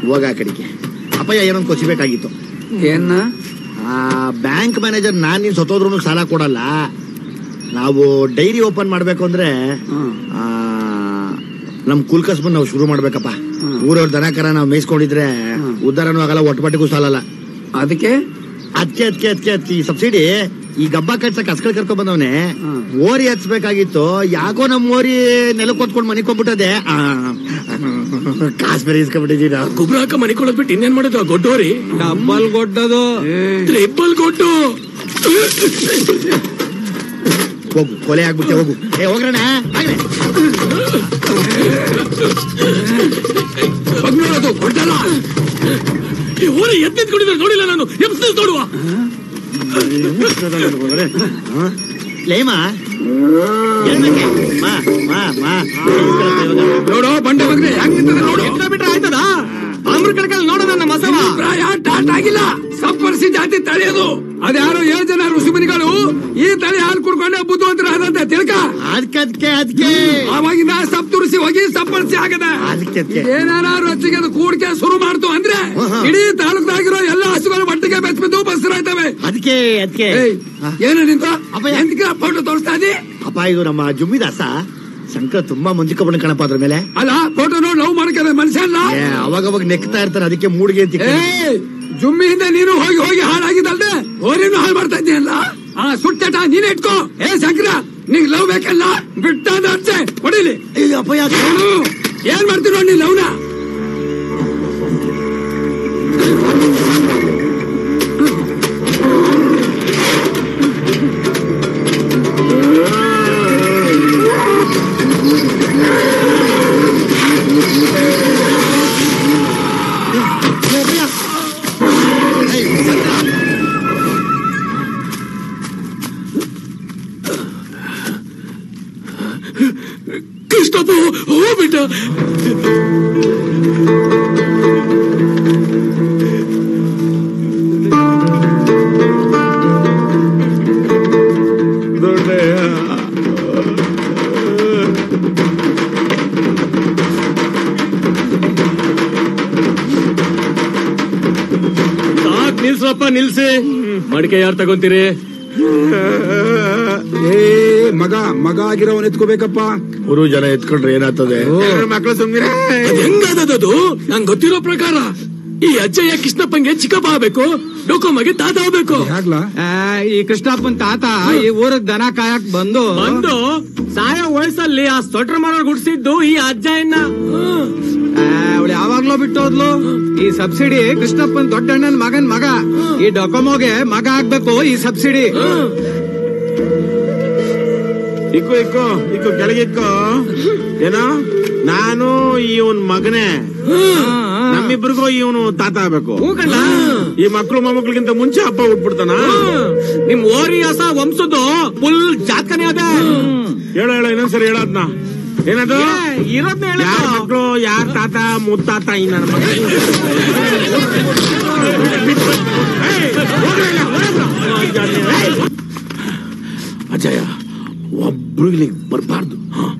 ಹೋಗ ಆ ಕಡೆಗೆ ಅಪ್ಪಯ್ಯ ಏನೊಂದು ಕೊಚ್ಚಬೇಕಾಗಿತ್ತು ಏನ್ನ ಆ ಬ್ಯಾಂಕ್ ಮ್ಯಾನೇಜರ್ ನಾನ್ ನೀನ್ ಸತ್ತೋದ್ರು ಸಾಲ ಕೊಡಲ್ಲ ನಾವು ಡೈರಿ ಓಪನ್ ಮಾಡ್ಬೇಕು ಅಂದ್ರೆ ಹ್ಮ್. ಆ, ನಮ್ ಕುಲ್ಕಸ್ಬನ್ ನಾವು ಶುರು ಮಾಡ್ಬೇಕಪ್ಪ ಊರವ್ರ ದನ ಕರ ನಾವು ಮೇಯಿಸ್ಕೊಂಡಿದ್ರೆ ಉದ್ದಾರನೂ ಆಗಲ್ಲ ಒಟ್ಟುಪಟ್ಟಿಗೂ ಸಾಲಲ್ಲ ಅದಕ್ಕೆ ಅದಕ್ಕೆ ಅದಕ್ಕೆ ಅದಕ್ಕೆ ಅದಕ್ಕೆ ಈ ಸಬ್ಸಿಡಿ ಈ ಗಬ್ಬ ಕಟ್ಸಕ್ ಹಸ್ಕಲ್ ಕರ್ಕೊಂಡ್ ಬಂದವನೆ ಹ್ಮ್. ಓರಿ ಹಚ್ಬೇಕಾಗಿತ್ತು ಯಾಕೋ ನಮ್ ಓರಿ ನೆಲಕ್ ಹೊತ್ಕೊಂಡ್ ಮನೆ ಕೊಂಡ್ಬಿಟ್ಟದೆ ಕಾಸ್ ಬೇರೆ ಇಸ್ಕೊಂಡ್ಬಿಟ್ಟಿದ್ದೀರಾ ಗೊಬ್ಬರ ಹಾಕ ಮನೆ ಕೊಡೋದ್ ಬಿಟ್ಟು ಇನ್ನೇನ್ ಮಾಡೋದು ಆ ಗೊಡ್ಡೋರಿ ಡಬ್ಬಲ್ ಕೊಟ್ಟದು ಟ್ರಿಪಲ್ ಕೊಟ್ಟು ಹೋಗು ಕೊಲೆ ಆಗ್ಬಿಟ್ಟೆ ಹೋಗು ಏ ಹೋಗ್ರಣ ಆಗ್ಲೇ ನೋಡೋದು ಕೊಟ್ಟಲ್ಲ ಈ ಊರ ಎದ್ದು ನಿಂತ್ಕೊಂಡಿದ್ದಾರೆ ನೋಡಿಲ್ಲ ನಾನು ಎಬ್ಸ್ ನೋಡುವ ಲೇಮಾ ಹೇಳ್ಬೇಕೆ? ಮಾ ಮಾ ಮಾ ನೋಡು ಬಂಡೆ ಮಗನೆ ಯಾಕೆ ನಿಂತದ ನೋಡು ಎక్కడ ಬಿಟ್ರೆ ಆಯ್ತದ ಆಮ್ರ ಕಡ್ಕಲ್ ನೋಡು ನನ್ನ ಮಸವ ಪ್ರಾಯ ಟಾಟ್ ಆಗಿಲ್ಲ ಸಪ್ಪರ್ಸಿ ಜಾತಿ ತಳಿಯೋದು ಅದ್ಯಾರೋ ಏಳು ಜನ ಋಷಿಮುನಿಗಳು ಈ ತಳಿ ಹಾಲು ಕುಡ್ಕೊಂಡೆ ಬುದ್ಧಿವಂತರಾದಂತೆ ತಿಳ್ಕ ಅದಕ್ಕೆ ಅದಕ್ಕೆ ಅದಕ್ಕೆ ಆವಾಗಿಂದ ಸಪ್ತುರಿಸಿ ಹೋಗಿ ಸಪ್ಪರ್ಸಿ ಆಗದ ಅದಕ್ಕೆ ಅದಕ್ಕೆ ಏನಾರ ರೊಚ್ಚಿಗೆ ಅದು ಕೂಡ್ಕೆ ಶುರು ಮಾಡ್ತು ಅಂದ್ರೆ ಆಹಾ. ಇಡೀ ತಾಲೂಕ್ದಾಗಿರೋ ಎಲ್ಲ ಹಸುಗಳು ಒಟ್ಟಿಗೆ ಬೆಚ್ಬಿದ್ದು ಬಸ್ರಾಯ್ತವೆ ಅದಕ್ಕೆ ಅದಕ್ಕೆ ಏಯ್ ಏನು ನಿಂತ ಅಪ್ಪ, ಎಂತಕ್ಕೆ ಫೋಟೋ ತೋರಿಸ್ತಾ ಇದ್ದಿ ಅಪ್ಪ ಇದು ನಮ್ಮ ಜುಮ್ಮಿದಾಸ ಶಂಕರ್ ತುಂಬಾ ಮುಂಚಿಕೊಂಡ್ ಕಣಪ್ಪ ಅದ್ರ ಮೇಲೆ ಅಲ್ಲ ಫೋಟೋ ನೋಡಿ ಲವ್ ಮಾಡ್ಕೊಂಡ ಮನುಷ್ಯ ಅಲ್ಲ ಏ, ಅವಾಗ ಅವಾಗ ನೆಕ್ತಾ ಇರ್ತಾರೆ ಅದಕ್ಕೆ ಮೂಡ್ಗೆ ಅಂತ ಇಕ್ಕಿದ್ದು. ಏಯ್ ಜುಮ್ಮಿಯಿಂದ ನೀನು ಹೋಗಿ ಹೋಗಿ ಹಾಳಾಗಿದ್ದಲ್ದೆ ಓರಿನೂ ಹಾಳು ಮಾಡ್ತಾ ಇದ್ದೀಯಲ್ಲ ಆ ಸುಟ್ಟಟ ನೀನ್ ಇಟ್ಕೋ ಏ ಶಂಕರ ನಿಂಗ್ ಲವ್ ಬೇಕಲ್ಲ ಬಿಟ್ಟಾದ ಅರ್ಚೆ ಹೊಡಿಲಿ ಏ, ಅಪ್ಪ ಯಾಕೆ ನೋಡು ಏನ್ ಮಾಡ್ತೀವಿ ನೋಡಿ ನೀನ್ ಲವ್ನ ಕೃಷ್ಣಪ್ಪ ಹೋಗ್ಬಿಟ್ಟ ಸಾಕ್ ನಿಲ್ಸಪ್ಪ ನಿಲ್ಸಿ ಮಡಿಕೆ ಯಾರು ತಗೊಂತೀರಿ ಏ ಮಗ ಮಗ ಆಗಿರೋನ್ ಎತ್ಕೋಬೇಕಪ್ಪ ಮೂರು ಜನ ಎತ್ಕೊಂಡ್ರೆ ಏನಾಗ್ತದೆ ಮಕ್ಕಳು ಸುಮ್ಮಿರ ಅದ್ ಹೆಂಗಾದದು ನಂಗೆ ಗೊತ್ತಿರೋ ಪ್ರಕಾರ ಈ ಅಜ್ಜಯ್ಯ ಕೃಷ್ಣಪ್ಪಂಗೆ ಚಿಕ್ಕಪ್ಪ ಆಗ್ಬೇಕು ಡೊಕೊಮ್ಮಗೆ ತಾತ ಆಗ್ಬೇಕು ಆಗ್ಲಾ ಈ ಕೃಷ್ಣಪ್ಪನ್ ತಾತ ಈ ಊರಕ್ ದನ ಕಾಯಕ್ ಬಂದು ಬಂದು ಸಾಯೋ ವಯಸ್ಸಲ್ಲಿ ಆ ಸ್ವೆಟರ್ ಮಾಡೋರ್ ಗುಡ್ಸಿದ್ದು ಈ ಅಜ್ಜಯ್ಯನ ಅವಳು ಯಾವಾಗ್ಲೋ ಬಿಟ್ಟೋದ್ಲು ಈ ಸಬ್ಸಿಡಿ ಕೃಷ್ಣಪ್ಪನ್ ದೊಡ್ಡಣ್ಣನ್ ಮಗನ್ ಮಗ ಈ ಡೊಕೊಮೋಗೆ ಮಗ ಆಗ್ಬೇಕು ಈ ಸಬ್ಸಿಡಿ ಇಕ್ಕು ಇಕ್ಕು ಇಕ್ಕು ಕೆಳಗೆ ಇಕ್ಕು ಏನೋ ನಾನು ಇವನ್ ಮಗನೇ ನಮ್ಮಿಬ್ರಿಗೂ ಇವನು ತಾತ ಆಗ್ಬೇಕು ಈ ಮಕ್ಳು ಮೊಮ್ಮಕ್ಳಿಗಿಂತ ಮುಂಚೆ ಅಪ್ಪ ಉಟ್ಬಿಡ್ತಾನ ನಿಮ್ ಓರಿ ಹಸ ವಂಶದ್ದು ಫುಲ್ ಜಾತ್ಕನೇ ಅದ ಹೇಳೋ ಹೇಳೋ ಇನ್ನೊಂದ್ಸರಿ ಹೇಳೋದ್ನ ಏನದು ಇರೋದ್ನ ಯಾರ ಮಕ್ಳು ಯಾರ ತಾತ ಮುತ್ತಾತ ಈ ನನ್ನ ಮಗ ಅಜಯ ಒಬ್ರು ಇಲ್ಲಿಗೆ ಬರಬಾರ್ದು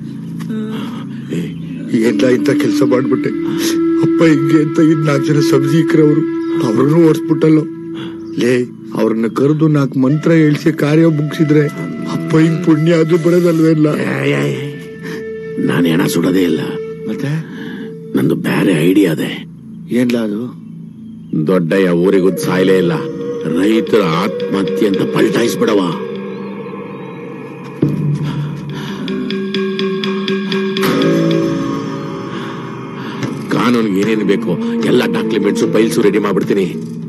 ಎಲ್ಲ ಇಂತ ಕೆಲಸ ಮಾಡ್ಬಿಟ್ಟೆ ಅಪ್ಪ ಹಿಂಗೆ ಅಂತ ಇದ್ ನಾಲ್ಕು ಜನ ಸಬ್ಜೀಕರವರು ಅವ್ರನ್ನೂ ಓಡಿಸ್ಬಿಟ್ಟಲ್ಲೋ ಲೇ ಅವ್ರನ್ನ ಕರೆದು ನಾಲ್ಕು ಮಂತ್ರ ಹೇಳ್ಸಿ ಕಾರ್ಯ ಮುಗಿಸಿದ್ರೆ ಅಪ್ಪ ಹಿಂಗ್ ಪುಣ್ಯ ಅದು ಬರೋದಲ್ವೇಲ್ಲ ನಾನು ಹೆಣ ಸುಡೋದೇ ಇಲ್ಲ ಮತ್ತೆ ನಂದು ಬೇರೆ ಐಡಿಯಾ ಅದೇ ಏನ್ಲ ಅದು ದೊಡ್ಡಯ್ಯ ಊರಿಗೂ ಸಾಯ್ಲೇ ಇಲ್ಲ ರೈತರ ಆತ್ಮಹತ್ಯೆ ಅಂತ ಪಲ್ಟಾಯಿಸ್ಬಿಡವ ಕಾನೂನಿಗೆ ಏನೇನು ಬೇಕು ಎಲ್ಲ ಡಾಕ್ಯುಮೆಂಟ್ಸು ಫೈಲ್ಸು ರೆಡಿ ಮಾಡ್ಬಿಡ್ತೀನಿ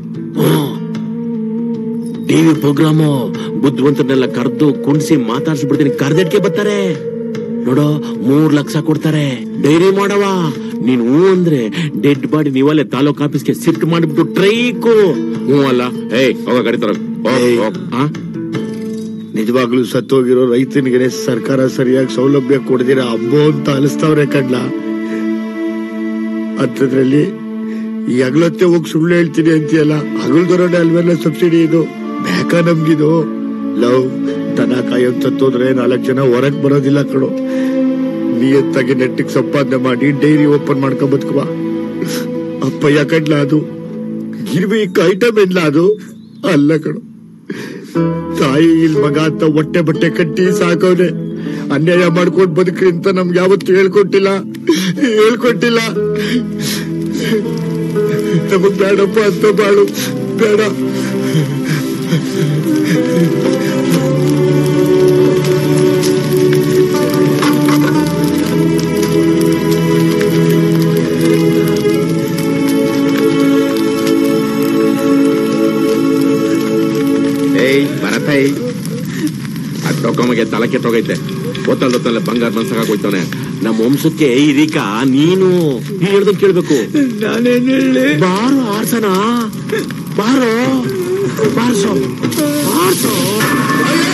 ಟಿವಿ ಪ್ರೋಗ್ರಾಮು ಬುದ್ಧಿವಂತರನ್ನೆಲ್ಲ ಕರೆದು ಕುಣಿಸಿ ಮಾತಾಡ್ಸ್ಬಿಡ್ತೀನಿ ಕರ್ದೆಟ್ಗೆ ಬರ್ತಾರೆ ನೋಡೋ ಮೂರ್ ಲಕ್ಷ ಕೊಡ್ತಾರೆ ಡೈರಿ ಮಾಡವ ನೀನ್ ಹೂ ಅಂದ್ರೆ ಡೆಡ್ ಬಾಡಿ ನೀವಲ್ಲೇ ತಾಲೂಕ್ ಆಫೀಸ್ಗೆ ಶಿಫ್ಟ್ ಮಾಡಿಬಿಟ್ಟು ಟ್ರೈಕು ಹ್ಞೂ ಅಲ್ಲ ಏಯ್ ಹೋಗ ಗಾಡಿ ತರ ಏಯ್. ನಿಜವಾಗ್ಲೂ ಸತ್ತೋಗಿರೋ ರೈತನಿಗೆ ಸರ್ಕಾರ ಸರಿಯಾಗಿ ಸೌಲಭ್ಯ ಕೊಡದಿರ ಹಬ್ಬ ಅಂತ ಅನಿಸ್ತಾವ್ರೆ ಕಡ್ಲ ಅಂಥದ್ರಲ್ಲಿ ಈ ಅಗಲತ್ತೆ ಹೋಗಿ ಸುಳ್ಳು ಹೇಳ್ತೀನಿ ಅಂತೀಯಲ್ಲ ಅಗಲ್ದೊರಡೆ ಅಲ್ವೆಲ್ಲ ಸಬ್ಸಿಡಿ ಇದು ಬೇಕಾ ನಮ್ಗಿದು ಲವ್ ದನ ಕಾಯೋದ್ ಸತ್ತೋದ್ರೆ ನಾಲ್ಕು ಜನ ಹೊರಗ್ ಬರೋದಿಲ್ಲ ಕಣೋ ನಿಯತ್ತಾಗಿ ನೆಟ್ಟಿಗೆ ಸಂಪಾದನೆ ಮಾಡಿ ಡೈರಿ ಓಪನ್ ಮಾಡ್ಕೊಂಡ್ ಬದುಕುವ ಅಪ್ಪಯ್ಯ ಕಡ್ಲ ಅದು ಗಿರ್ವಿ ಐಟಮ್ ಇಲ್ಲ ಅದು ಅಲ್ಲ ಕಣು ತಾಯಿ ಇಲ್ ಮಗ ಅಂತ ಹೊಟ್ಟೆ ಬಟ್ಟೆ ಕಟ್ಟಿ ಸಾಕವ್ನೆ ಅನ್ಯಾಯ ಮಾಡ್ಕೊಂಡ್ ಬದುಕ್ರಿ ಅಂತ ನಮ್ಗೆ ಯಾವತ್ತೂ ಹೇಳ್ಕೊಟ್ಟಿಲ್ಲ ಹೇಳ್ಕೊಟ್ಟಿಲ್ಲ ನಮಗ್ ಬೇಡಪ್ಪ ಅಂತ ಬಾಳು ಬೇಡ ಏಯ್ ಬರತೈ ಆ ಟೊಕೊಮಗೆ ತಲೆ ಕೆಟ್ಟೋಗೈತೆ ಗೊತ್ತಲ್ಲ ಗೊತ್ತಲ್ಲ ಬಂಗಾರ ಮನ್ಸಾಗೋಯ್ತಾನೆ ನಮ್ಮ ವಂಶಕ್ಕೆ ಈ ರೀಕಾ ನೀನು ನೀನ್ ಹೇಳ್ದಂಗ್ ಕೇಳ್ಬೇಕು ನಾನೇನ್ ಹೇಳಿ ಬಾರೋ ಆರ್ಸನ ಬಾರೋ ಬಾರ್ಸೋ ಬಾರ್ಸೋ